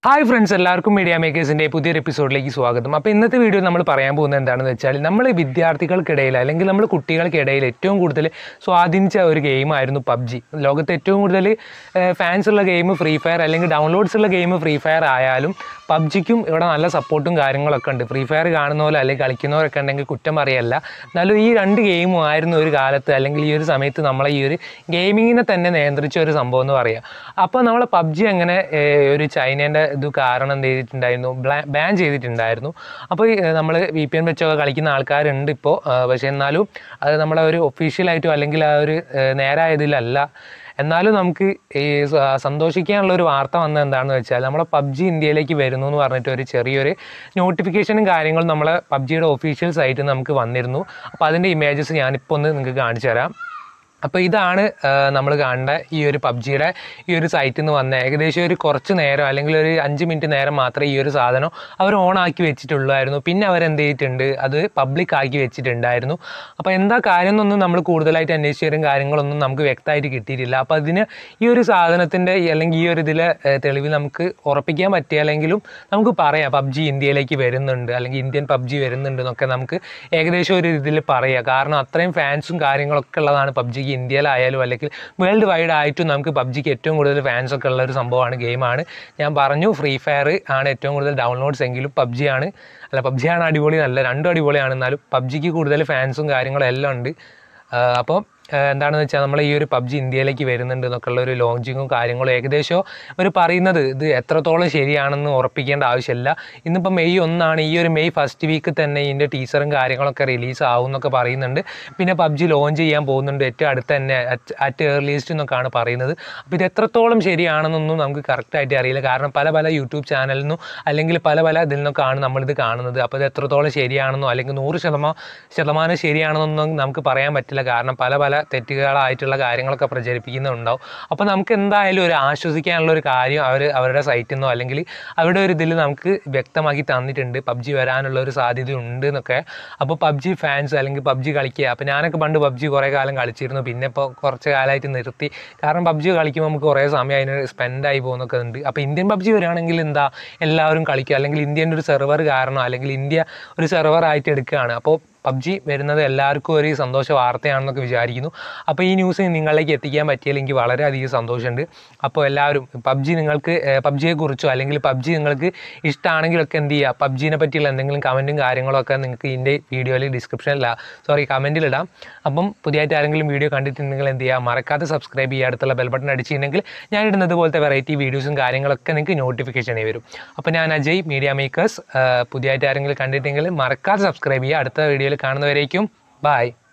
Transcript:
hi friends എല്ലാവർക്കും media മേക്കേഴ്സിൻ്റെ പുതിയൊരു എപ്പിസോഡിലേക്ക് സ്വാഗതം അപ്പോൾ ഇന്നത്തെ വീഡിയോ നമ്മൾ പറയാൻ പോകുന്നത് എന്താണെന്ന് വെച്ചാൽ നമ്മൾ വിദ്യാർത്ഥികൾക്കിടയിൽ അല്ലെങ്കിൽ നമ്മൾ കുട്ടികൾക്കിടയിൽ ഏറ്റവും കൂടുതൽ സ്വാധീനിച്ച ഒരു ഗെയിമായിരുന്നു പബ്ജി ലോകത്ത് ഏറ്റവും കൂടുതൽ ഫാൻസ് ഉള്ള ഗെയിം ഫ്രീ ഫയർ അല്ലെങ്കിൽ ഡൗൺലോഡ്സ് ഉള്ള ഗെയിം ഫ്രീ ഫയർ ആയാലും പബ്ജിക്കും ഇവിടെ നല്ല സപ്പോർട്ടും കാര്യങ്ങളൊക്കെ ഉണ്ട് ഫ്രീ ഫയർ കാണുന്ന പോലെ അല്ലെങ്കിൽ കളിക്കുന്നവരൊക്കെ ഉണ്ടെങ്കിൽ കുറ്റം പറയല്ല എന്നാലും ഈ രണ്ട് ഗെയിമും ആയിരുന്നു ഒരു കാലത്ത് അല്ലെങ്കിൽ ഈ ഒരു സമയത്ത് നമ്മളെ ഈ ഒരു ഗെയിമിങ്ങിനെ തന്നെ നിയന്ത്രിച്ച ഒരു സംഭവം എന്ന് പറയാം അപ്പോൾ നമ്മൾ പബ്ജി അങ്ങനെ ഏഹ്, ഒരു ചൈനേൻ്റെ ഇത് കാരണം എന്ത് ചെയ്തിട്ടുണ്ടായിരുന്നു ബാൻ ചെയ്തിട്ടുണ്ടായിരുന്നു അപ്പോൾ നമ്മൾ വി പി എൻ വെച്ചൊക്കെ കളിക്കുന്ന ആൾക്കാരുണ്ട് ഇപ്പോൾ പക്ഷേ എന്നാലും അത് നമ്മളെ ഒരു ഒഫീഷ്യലായിട്ടോ അല്ലെങ്കിൽ ആ ഒരു ഏഹ്, നേരായ ഇതിലല്ല എന്നാലും നമുക്ക് ഈ സ- സന്തോഷിക്കാനുള്ള ഒരു വാർത്ത വന്നത് എന്താണെന്ന് വെച്ചാൽ നമ്മളെ പബ്ജി ഇന്ത്യയിലേക്ക് വരുന്നു എന്ന് പറഞ്ഞിട്ട് ഒരു ചെറിയൊരു നോട്ടിഫിക്കേഷനും കാര്യങ്ങളും നമ്മളെ പബ്ജിയുടെ ഒഫീഷ്യൽ സൈറ്റിൽ നമുക്ക് വന്നിരുന്നു അപ്പോൾ അതിൻ്റെ ഇമേജസ് ഞാനിപ്പോൾ ഒന്ന് നിങ്ങൾക്ക് കാണിച്ചു തരാം അപ്പോൾ ഇതാണ് നമ്മൾ കാണേണ്ട ഈ ഒരു പബ്ജിയുടെ ഈ ഒരു സൈറ്റിൽ നിന്ന് വന്ന ഏകദേശം ഒരു കുറച്ച് നേരം അല്ലെങ്കിൽ ഒരു അഞ്ച് മിനിറ്റ് നേരം മാത്രമേ ഈ ഒരു സാധനം അവർ ഓൺ ആക്കി വെച്ചിട്ടുള്ളായിരുന്നു പിന്നെ അവരെന്ത് ചെയ്തിട്ടുണ്ട് അത് പബ്ലിക് ആക്കി വെച്ചിട്ടുണ്ടായിരുന്നു അപ്പോൾ എന്താ കാര്യം എന്നൊന്നും നമ്മൾ കൂടുതലായിട്ട് അന്വേഷിച്ചും കാര്യങ്ങളൊന്നും നമുക്ക് വ്യക്തമായിട്ട് കിട്ടിയിട്ടില്ല അപ്പോൾ അതിന് ഈ ഒരു സാധനത്തിൻ്റെ അല്ലെങ്കിൽ ഈ ഒരു ഇതിലെ ഏഹ്, തെളിവ് നമുക്ക് ഉറപ്പിക്കാൻ പറ്റിയാലെങ്കിലും നമുക്ക് പറയാം പബ്ജി ഇന്ത്യയിലേക്ക് വരുന്നുണ്ട് അല്ലെങ്കിൽ ഇന്ത്യൻ പബ്ജി വരുന്നുണ്ട് എന്നൊക്കെ നമുക്ക് ഏകദേശം ഒരു ഇതിൽ പറയാം കാരണം അത്രയും ഫാൻസും കാര്യങ്ങളൊക്കെ ഉള്ളതാണ് പബ്ജിക്ക് ഇന്ത്യയിലായാലും അല്ലെങ്കിൽ വേൾഡ് വൈഡ് ആയിട്ടും നമുക്ക് പബ്ജിക്ക് ഏറ്റവും കൂടുതൽ ഫാൻസ് ഒക്കെ ഉള്ള ഒരു സംഭവമാണ് ഗെയിമാണ് ഞാൻ പറഞ്ഞു ഫ്രീ ഫയർ ആണ് ഏറ്റവും കൂടുതൽ ഡൗൺലോഡ്സ് എങ്കിലും പബ്ജി ആണ് അല്ല പബ്ജി ആണ് അടിപൊളി നല്ല രണ്ടും അടിപൊളിയാണ് എന്നാലും പബ്ജിക്ക് കൂടുതൽ ഫാൻസും കാര്യങ്ങളും എല്ലാം ഉണ്ട് അപ്പോൾ എന്താണെന്ന് വെച്ചാൽ നമ്മൾ ഈ ഒരു പബ്ജി ഇന്ത്യയിലേക്ക് വരുന്നുണ്ട് എന്നൊക്കെയുള്ള ഒരു ലോഞ്ചിങ്ങും കാര്യങ്ങളും ഏകദേശം അവർ പറയുന്നത് ഇത് എത്രത്തോളം ശരിയാണെന്ന് ഉറപ്പിക്കേണ്ട ആവശ്യമില്ല ഇന്നിപ്പോൾ മെയ് ഒന്നാണ് ഈ ഒരു മെയ് ഫസ്റ്റ് വീക്ക് തന്നെ ഇതിൻ്റെ ടീസറും കാര്യങ്ങളൊക്കെ റിലീസ് ആവും എന്നൊക്കെ പറയുന്നുണ്ട് പിന്നെ പബ്ജി ലോഞ്ച് ചെയ്യാൻ പോകുന്നുണ്ട് ഏറ്റവും അടുത്ത് തന്നെ അറ്റ് ഏർലിയസ്റ്റ് എന്നൊക്കെയാണ് പറയുന്നത് അപ്പോൾ ഇത് എത്രത്തോളം ശരിയാണെന്നൊന്നും നമുക്ക് കറക്റ്റായിട്ട് അറിയില്ല കാരണം പല പല യൂട്യൂബ് ചാനലിൽ നിന്നും അല്ലെങ്കിൽ പല പല ഇതിൽ നിന്നൊക്കെയാണ് നമ്മളിത് കാണുന്നത് അപ്പോൾ ഇത് എത്രത്തോളം ശരിയാണെന്നോ അല്ലെങ്കിൽ നൂറ് ശതമാനം ശതമാനം ശരിയാണെന്നൊന്നും നമുക്ക് പറയാൻ പറ്റില്ല കാരണം പല പല തെറ്റുകളായിട്ടുള്ള കാര്യങ്ങളൊക്കെ പ്രചരിപ്പിക്കുന്നുണ്ടാവും അപ്പോൾ നമുക്ക് എന്തായാലും ഒരു ആശ്വസിക്കാനുള്ള ഒരു കാര്യം അവർ അവരുടെ സൈറ്റിൽ നിന്നോ അല്ലെങ്കിൽ അവരുടെ ഒരു ഇതിൽ നമുക്ക് വ്യക്തമാക്കി തന്നിട്ടുണ്ട് പബ്ജി വരാനുള്ള ഒരു സാധ്യത ഉണ്ട് എന്നൊക്കെ അപ്പോൾ പബ്ജി ഫാൻസ് അല്ലെങ്കിൽ പബ്ജി കളിക്കുക അപ്പോൾ ഞാനൊക്കെ പണ്ട് പബ്ജി കുറേ കാലം കളിച്ചിരുന്നു പിന്നെ ഇപ്പോൾ കുറച്ച് കാലമായിട്ട് നിർത്തി കാരണം പബ്ജി കളിക്കുമ്പോൾ നമുക്ക് കുറേ സമയം അതിന് സ്പെൻഡ് ആയി പോകുന്നൊക്കെ ഉണ്ട് അപ്പോൾ ഇന്ത്യൻ പബ്ജി വരികയാണെങ്കിൽ എന്താ എല്ലാവരും കളിക്കുക അല്ലെങ്കിൽ ഇന്ത്യൻ്റെ ഒരു സെർവർ കാരണം അല്ലെങ്കിൽ ഇന്ത്യ ഒരു സെർവർ ആയിട്ട് എടുക്കുകയാണ് അപ്പോൾ പബ്ജി വരുന്നത് എല്ലാവർക്കും ഒരു സന്തോഷ വാർത്തയാണെന്നൊക്കെ വിചാരിക്കുന്നു അപ്പോൾ ഈ ന്യൂസ് നിങ്ങളിലേക്ക് എത്തിക്കാൻ പറ്റിയാൽ എനിക്ക് വളരെയധികം സന്തോഷമുണ്ട് അപ്പോൾ എല്ലാവരും പബ്ജി നിങ്ങൾക്ക് പബ്ജിയെക്കുറിച്ചോ അല്ലെങ്കിൽ പബ്ജി നിങ്ങൾക്ക് ഇഷ്ടമാണെങ്കിലൊക്കെ എന്ത് ചെയ്യുക പബ്ജിനെ പറ്റിയുള്ള എന്തെങ്കിലും കമൻറ്റും കാര്യങ്ങളൊക്കെ നിങ്ങൾക്ക് ഇതിൻ്റെ വീഡിയോയിൽ ഡിസ്ക്രിപ്ഷനില്ല സോറി കമൻറ്റിലിടാം അപ്പം പുതിയതായിട്ട് ആരെങ്കിലും വീഡിയോ കണ്ടിട്ടുണ്ടെങ്കിൽ എന്ത് ചെയ്യുക മറക്കാതെ സബ്സ്ക്രൈബ് ചെയ്യുക അടുത്തുള്ള ബെൽ ബട്ടൺ അടിച്ചിട്ടുണ്ടെങ്കിൽ ഞാൻ ഇടുന്നത് പോലത്തെ വെറൈറ്റി വീഡിയോസും കാര്യങ്ങളൊക്കെ നിങ്ങൾക്ക് നോട്ടിഫിക്കേഷൻ വരും അപ്പോൾ ഞാൻ അജയ് മീഡിയ മേക്കേഴ്സ് പുതിയതായിട്ട് ആരെങ്കിലും കണ്ടിട്ടുണ്ടെങ്കിൽ മറക്കാതെ സബ്സ്ക്രൈബ് ചെയ്യുക അടുത്ത വീഡിയോയിൽ കാണുന്നവരേക്കും ബൈ